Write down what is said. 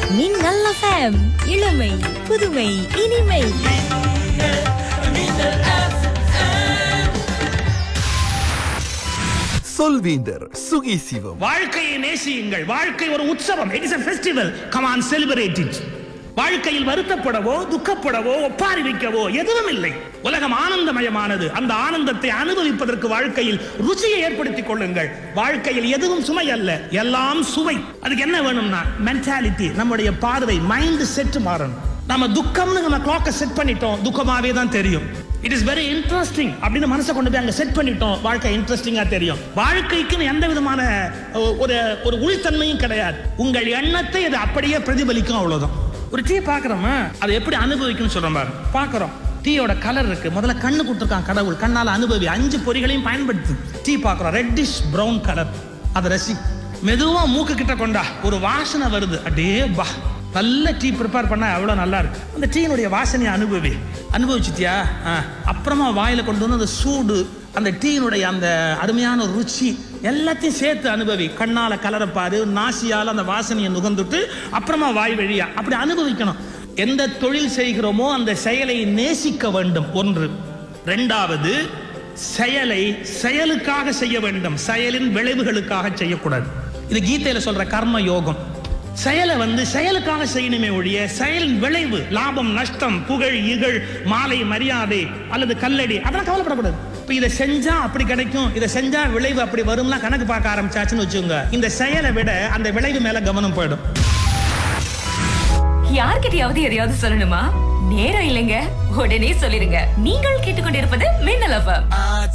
மின்னல் FM இளமை புதுமை இனிமை சொல்வீந்தர் சுகி சிவம் வாழ்க்கையை நேசியுங்கள் வாழ்க்கை ஒரு உற்சவம் it is a festival come on celebrate it வாழ்க்கையில் வருத்தப்படவோ துக்கப்படவோ ஒப்பாரி வைக்கவோ எதுவும் இல்லை உலகம் ஆனந்தமயமானது அந்த ஆனந்தத்தை அனுபவிப்பதற்கு வாழ்க்கையில் ருச்சியை ஏற்படுத்திக் கொள்ளுங்கள் வாழ்க்கையில் எதுவும் சுமை அல்ல எல்லாம் சுவை அதுக்கு என்ன வேணும்னா மென்டாலிட்டி நம்முடைய பார்வை மைண்ட் செட் மாறணும் நம்ம துக்கம்னு நம்ம கிளாக்கை செட் பண்ணிட்டோம் துக்கமாவே தான் தெரியும் இட் இஸ் வெரி இன்ட்ரெஸ்டிங் அப்படின்னு மனசை கொண்டு போய் அங்க செட் பண்ணிட்டோம் வாழ்க்கை இன்ட்ரெஸ்டிங்கா தெரியும் வாழ்க்கைக்குன்னு எந்த விதமான அஹ், ஒரு ஒரு உள்தன்மையும் கிடையாது உங்கள் எண்ணத்தை அது அப்படியே பிரதிபலிக்கும் அவ்வளவுதான் ஒரு டீ பாக்குறோமா அதை எப்படி அனுபவிக்கணும்னு சொல்றோம் பாரு பாக்குறோம் டீயோட கலர் இருக்கு முதல்ல கண்ணு கொடுத்துருக்கான் கடவுள் கண்ணால அனுபவி அஞ்சு பொறிகளையும் பயன்படுத்து டீ பாக்குறோம் ரெட்டிஷ் பிரவுன் கலர் அதை ரசி மெதுவா மூக்கு கிட்ட கொண்டா ஒரு வாசனை வருது அடே பா நல்ல டீ ப்ரிப்பேர் பண்ணா எவ்வளவு நல்லா இருக்கு அந்த டீயினுடைய வாசனையை அனுபவி அனுபவிச்சிட்டியா ஆ. அப்புறமா வாயில கொண்டு வந்து அந்த சூடு அந்த டீயினுடைய அந்த அருமையான ருச்சி எல்லாத்தையும் சேர்த்து அனுபவி கண்ணால கலரை பாரு நாசியால அந்த வாசனையை நுகர்ந்துட்டு அப்புறமா வாய் வழியா அப்படி அனுபவிக்கணும் எந்த தொழில் செய்கிறோமோ அந்த செயலை நேசிக்க வேண்டும் ஒன்று ரெண்டாவது செயலை செயலுக்காக செய்ய வேண்டும் செயலின் விளைவுகளுக்காக செய்யக்கூடாது இது கீதையில சொல்ற கர்ம யோகம் செயலை வந்து செயலுக்காக செய்யணுமே ஒழிய செயலின் விளைவு லாபம் நஷ்டம் புகழ் இகழ் மாலை மரியாதை அல்லது கல்லடி அதெல்லாம் கவலைப்படக்கூடாது இப்ப இதை செஞ்சா அப்படி கிடைக்கும் இதை செஞ்சா விளைவு அப்படி வரும்னா கணக்கு பார்க்க ஆரம்பிச்சாச்சுன்னு வச்சுக்கோங்க இந்த செயலை விட அந்த விளைவு மேல கவனம் போயிடும் யார்கிட்டயாவது எதையாவது சொல்லணுமா நேரம் இல்லைங்க உடனே சொல்லிருங்க நீங்கள் கேட்டுக்கொண்டிருப்பது மின்னல் எஃப்எம்